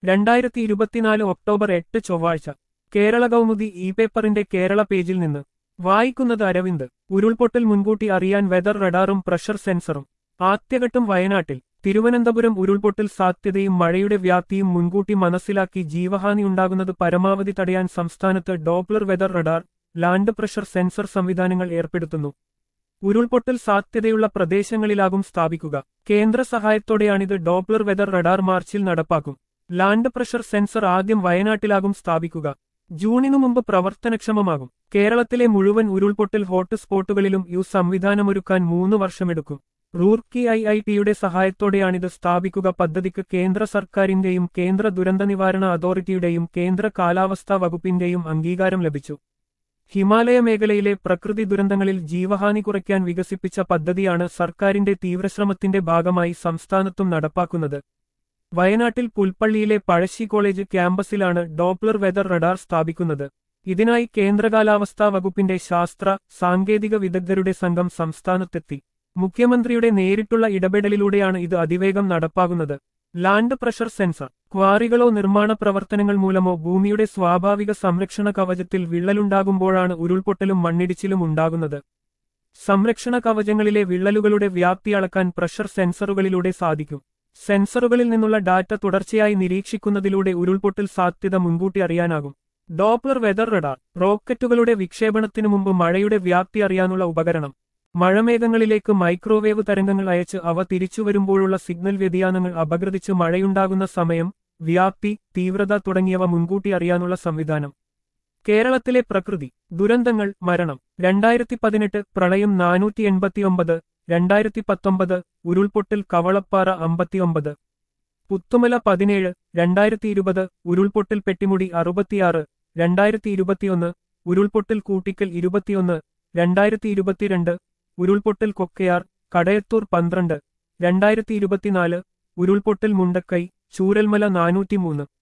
രണ്ടായിരത്തി ഇരുപത്തിനാല് ഒക്ടോബർ എട്ട് ചൊവ്വാഴ്ച കേരള കൗമുദി ഇ പേപ്പറിന്റെ കേരള പേജിൽ നിന്ന് വായിക്കുന്നത് അരവിന്ദ് ഉരുൾപൊട്ടൽ മുൻകൂട്ടി അറിയാൻ വെതർ റഡാറും പ്രഷർ സെൻസറും ആദ്യഘട്ടം വയനാട്ടിൽ തിരുവനന്തപുരം ഉരുൾപൊട്ടൽ സാധ്യതയും മഴയുടെ വ്യാപ്തിയും മുൻകൂട്ടി മനസ്സിലാക്കി ജീവഹാനി ഉണ്ടാകുന്നത് പരമാവധി തടയാൻ സംസ്ഥാനത്ത് Doppler weather radar land pressure sensor സംവിധാനങ്ങൾ ഏർപ്പെടുത്തുന്നു ഉരുൾപൊട്ടൽ സാധ്യതയുള്ള പ്രദേശങ്ങളിലാകും സ്ഥാപിക്കുക കേന്ദ്ര സഹായത്തോടെയാണിത് ഡോപ്ലർ വെതർ റഡാർ മാർച്ചിൽ നടപ്പാക്കും ലാൻഡ് പ്രഷർ സെൻസർ ആദ്യം വയനാട്ടിലാകും സ്ഥാപിക്കുക ജൂണിനു മുമ്പ് പ്രവർത്തനക്ഷമമാകും കേരളത്തിലെ മുഴുവൻ ഉരുൾപൊട്ടൽ ഹോട്ട്സ്പോട്ടുകളിലും യു സംവിധാനമൊരുക്കാൻ മൂന്ന് വർഷമെടുക്കും റൂർക്കി ഐ ഐ ടിയുടെ സഹായത്തോടെയാണിത് സ്ഥാപിക്കുക പദ്ധതിക്ക് കേന്ദ്ര സർക്കാരിന്റെയും കേന്ദ്ര ദുരന്ത നിവാരണ അതോറിറ്റിയുടെയും കേന്ദ്ര കാലാവസ്ഥാ വകുപ്പിന്റെയും അംഗീകാരം ലഭിച്ചു ഹിമാലയ മേഖലയിലെ പ്രകൃതി ദുരന്തങ്ങളിൽ ജീവഹാനി കുറയ്ക്കാൻ വികസിപ്പിച്ച പദ്ധതിയാണ് സർക്കാരിന്റെ തീവ്രശ്രമത്തിന്റെ ഭാഗമായി സംസ്ഥാനത്തും നടപ്പാക്കുന്നത് വയനാട്ടിൽ പുൽപ്പള്ളിയിലെ പഴശ്ശി കോളേജ് ക്യാമ്പസിലാണ് ഡോപ്ലർ വെതർ റഡാർ സ്ഥാപിക്കുന്നത് ഇതിനായി കേന്ദ്ര കാലാവസ്ഥാ വകുപ്പിന്റെ ശാസ്ത്ര സാങ്കേതിക വിദഗ്ധരുടെ സംഘം സംസ്ഥാനത്തെത്തി മുഖ്യമന്ത്രിയുടെ നേരിട്ടുള്ള ഇടപെടലിലൂടെയാണ് ഇത് അതിവേഗം നടപ്പാകുന്നത് ലാൻഡ് പ്രഷർ സെൻസർ ക്വാറികളോ നിർമ്മാണ പ്രവർത്തനങ്ങൾ മൂലമോ ഭൂമിയുടെ സ്വാഭാവിക സംരക്ഷണ കവചത്തിൽ വിള്ളലുണ്ടാകുമ്പോഴാണ് ഉരുൾപൊട്ടലും മണ്ണിടിച്ചിലും ഉണ്ടാകുന്നത് സംരക്ഷണ കവചങ്ങളിലെ വിള്ളലുകളുടെ വ്യാപ്തി അളക്കാൻ പ്രഷർ സെൻസറുകളിലൂടെ സാധിക്കും സെൻസറുകളിൽ നിന്നുള്ള ഡാറ്റ തുടർച്ചയായി നിരീക്ഷിക്കുന്നതിലൂടെ ഉരുൾപൊട്ടൽ സാധ്യത മുൻകൂട്ടി അറിയാനാകും ഡോപ്ലർ വെതർ റഡാർ റോക്കറ്റുകളുടെ വിക്ഷേപണത്തിനു മുമ്പ് മഴയുടെ വ്യാപ്തി അറിയാനുള്ള ഉപകരണം മഴമേഘങ്ങളിലേക്ക് മൈക്രോവേവ് തരംഗങ്ങൾ അയച്ച് അവ തിരിച്ചുവരുമ്പോഴുള്ള സിഗ്നൽ വ്യതിയാനങ്ങൾ അപഗ്രഥിച്ച് മഴയുണ്ടാകുന്ന സമയം വ്യാപ്തി തീവ്രത തുടങ്ങിയവ മുൻകൂട്ടി അറിയാനുള്ള സംവിധാനം കേരളത്തിലെ പ്രകൃതി ദുരന്തങ്ങൾ മരണം രണ്ടായിരത്തി പതിനെട്ട് പ്രളയം നാനൂറ്റി എൺപത്തിയൊമ്പത് രണ്ടായിരത്തി പത്തൊമ്പത് ഉരുൾപൊട്ടൽ കവളപ്പാറ അമ്പത്തിയൊമ്പത് പുത്തുമല പതിനേഴ് രണ്ടായിരത്തി ഇരുപത് ഉരുൾപൊട്ടൽ പെട്ടിമുടി അറുപത്തിയാറ് രണ്ടായിരത്തി ഇരുപത്തിയൊന്ന് ഉരുൾപൊട്ടൽ കൂട്ടിക്കൽ ഇരുപത്തിയൊന്ന് രണ്ടായിരത്തി ഇരുപത്തിരണ്ട് ഉരുൾപൊട്ടൽ കൊക്കയാർ കടയത്തൂർ പന്ത്രണ്ട് രണ്ടായിരത്തി ഇരുപത്തിനാല് ഉരുൾപൊട്ടൽ മുണ്ടക്കൈ ചൂരൽമല നാനൂറ്റിമൂന്ന്